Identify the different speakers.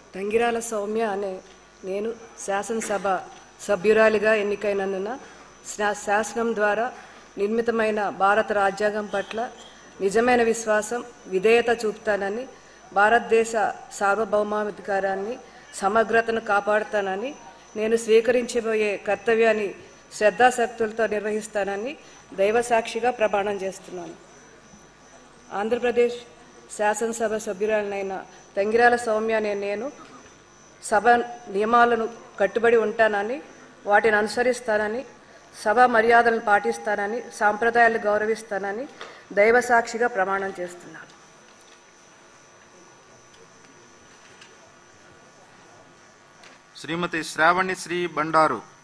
Speaker 1: తంగిరాల సౌమ్య అనే నేను శాసనసభ సభ్యురాలిగా ఎన్నికైనందున శా- శాసనం ద్వారా నిర్మితమైన భారత రాజ్యాంగం పట్ల నిజమైన విశ్వాసం విధేయత చూపుతానని భారతదేశ సార్వభౌమాధికారాన్ని సమగ్రతను కాపాడుతానని నేను స్వీకరించబోయే కర్తవ్యాన్ని శ్రద్ధాశక్తులతో నిర్వహిస్తానని దైవసాక్షిగా ప్రమాణం చేస్తున్నాను ఆంధ్రప్రదేశ్ శాసనసభ సభ్యురాలనైన తంగిరాల సౌమ్య అనే నేను సభ నియమాలను కట్టుబడి ఉంటానని వాటిని అనుసరిస్తానని సభ మర్యాదలను పాటిస్తానని సాంప్రదాయాలు గౌరవిస్తానని దైవసాక్షిగా ప్రమాణం చేస్తున్నాను
Speaker 2: శ్రీమతి శ్రావణి శ్రీ బండారు